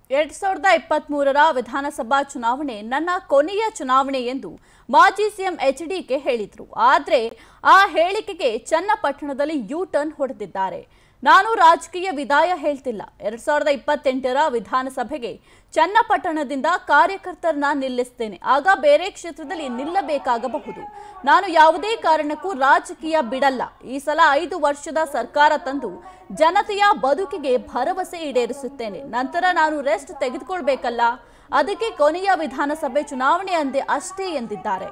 ಎರಡ್ ಸಾವಿರದ ಇಪ್ಪತ್ತ್ ಮೂರರ ವಿಧಾನಸಭಾ ಚುನಾವಣೆ ನನ್ನ ಕೊನೆಯ ಚುನಾವಣೆ ಎಂದು ಮಾಜಿ ಸಿಎಂ ಎಚ್ಡಿಕೆ ಹೇಳಿದ್ರು ಆದ್ರೆ ಆ ಹೇಳಿಕೆಗೆ ಚನ್ನಪಟ್ಟಣದಲ್ಲಿ ಯೂ ಟರ್ನ್ ಹೊಡೆದಿದ್ದಾರೆ ನಾನು ರಾಜಕೀಯ ವಿದಾಯ ಹೇಳ್ತಿಲ್ಲ ಎರಡ್ ಸಾವಿರದ ಇಪ್ಪತ್ತೆಂಟರ ವಿಧಾನಸಭೆಗೆ ಚನ್ನಪಟ್ಟಣದಿಂದ ಕಾರ್ಯಕರ್ತರನ್ನ ನಿಲ್ಲಿಸ್ತೇನೆ ಆಗ ಬೇರೆ ಕ್ಷೇತ್ರದಲ್ಲಿ ನಿಲ್ಲಬೇಕಾಗಬಹುದು ನಾನು ಯಾವುದೇ ಕಾರಣಕ್ಕೂ ರಾಜಕೀಯ ಬಿಡಲ್ಲ ಈ ಸಲ ಐದು ವರ್ಷದ ಸರ್ಕಾರ ತಂದು ಜನತೆಯ ಬದುಕಿಗೆ ಭರವಸೆ ಈಡೇರಿಸುತ್ತೇನೆ ನಂತರ ನಾನು ರೆಸ್ಟ್ ತೆಗೆದುಕೊಳ್ಬೇಕಲ್ಲ ಅದಕ್ಕೆ ಕೊನೆಯ ವಿಧಾನಸಭೆ ಚುನಾವಣೆ ಅಂದೆ ಅಷ್ಟೇ ಎಂದಿದ್ದಾರೆ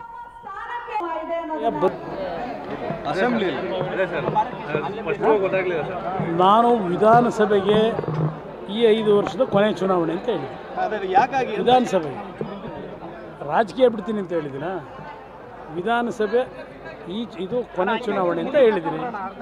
ಅಸೆಂಬ್ಲಿ ಅದೇ ಸರ್ ಸ್ಪಷ್ಟವಾಗಿ ಗೊತ್ತಾಗ್ಲಿಲ್ಲ ಸರ್ ನಾನು ವಿಧಾನಸಭೆಗೆ ಈ ಐದು ವರ್ಷದ ಕೊನೆ ಚುನಾವಣೆ ಅಂತ ಹೇಳಿದೆ ಅದೇ ಯಾಕಾಗಿ ವಿಧಾನಸಭೆ ರಾಜಕೀಯ ಬಿಡ್ತೀನಿ ಅಂತ ಹೇಳಿದಿನ ವಿಧಾನಸಭೆ ಈ ಇದು ಕೊನೆ ಚುನಾವಣೆ ಅಂತ ಹೇಳಿದ್ದೀನಿ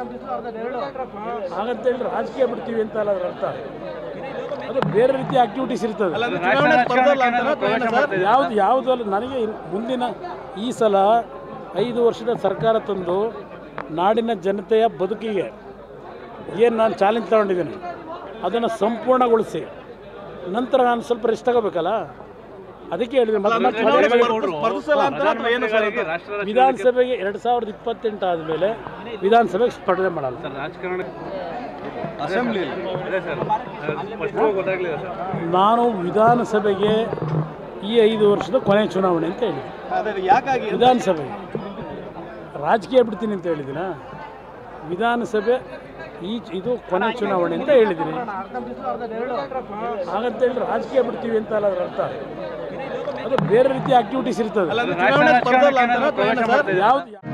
ಹಾಗಂತ ಹೇಳಿ ರಾಜಕೀಯ ಬಿಡ್ತೀವಿ ಅಂತ ಅಲ್ಲ ಅದರ ಅರ್ಥ ಅದು ಬೇರೆ ರೀತಿ ಆಕ್ಟಿವಿಟೀಸ್ ಇರ್ತದೆ ಚುನಾವಣೆ ಸ್ಪರ್ಧಲ್ಲ ಅಂತಾರ ಪ್ರಯಾಣ ಸರ್ ಯಾವ್ದು ಯಾವುದು ಅಲ್ಲ ನನಗೆ ಇನ್- ಮುಂದಿನ ಈ ಸಲ ಐದು ವರ್ಷದ ಸರ್ಕಾರ ತಂದು ನಾಡಿನ ಜನತೆಯ ಬದುಕಿಗೆ ಏನು ನಾನು ಚಾಲೆಂಜ್ ತಗೊಂಡಿದ್ದೀನಿ ಅದನ್ನು ಸಂಪೂರ್ಣಗೊಳಿಸಿ ನಂತರ ನಾನು ಸ್ವಲ್ಪ ರೆಸ್ಟ್ ತಗೋಬೇಕಲ್ಲ ಅದಕ್ಕೆ ಹೇಳಿದೆ ಮತ್ತೆ ಮತ್ತೆ ಚುನಾವಣೆ ಪದೇ ಪದೇ ಸ್ಪರ್ಧ- ಸ್ಪರ್ಧಿಸಲ್ಲ ಅಂತಾರ ಅಥವಾ ಏನು ಸರ್ ಅದು? ರಾಷ್ಟ್ರ ವಿಧಾನಸಭೆಗೆ ಎರಡು ಸಾವಿರದ ಇಪ್ಪತ್ತೆಂಟು ಆದಮೇಲೆ ವಿಧಾನಸಭೆಗೆ ಸ್ಪರ್ಧೆ ಮಾಡಲ್ಲ ಸರ್ ರಾಜಕಾರಣ ಅಸೆಂಬ್ಲಿ ಅದೇ ಸರ್ ಸ್ಪಷ್ಟವಾಗಿ ಗೊತ್ತಾಗ್ಲಿಲ್ಲ ಸರ್ ನಾನು ವಿಧಾನಸಭೆಗೆ ಈ ಐದು ವರ್ಷದ ಕೊನೆ ಚುನಾವಣೆ ಅಂತ ಹೇಳಿದೆ ಅದೇ ಯಾಕಾಗಿ ವಿಧಾನಸಭೆ ರಾಜಕೀಯ ಬಿಡ್ತೀನಿ ಅಂತ ಹೇಳಿದಿನ ವಿಧಾನಸಭೆ ಈ ಇದು ಕೊನೆ ಚುನಾವಣೆ ಅಂತ ಹೇಳಿದ್ದೀನಿ ಹಾಗಂತ ಹೇಳಿ ರಾಜಕೀಯ ಬಿಡ್ತೀವಿ ಅಂತ ಅಲ್ಲ ಅದರ ಅರ್ಥ ಅದು ಬೇರೆ ರೀತಿ ಆಕ್ಟಿವಿಟೀಸ್ ಇರ್ತದೆ ಚುನಾವಣೆ ಸ್ಪರ್ಧಲ್ಲ ಅಂತಾರ ಪ್ರಯಾಣ ಸರ್ ಯಾವ್ದು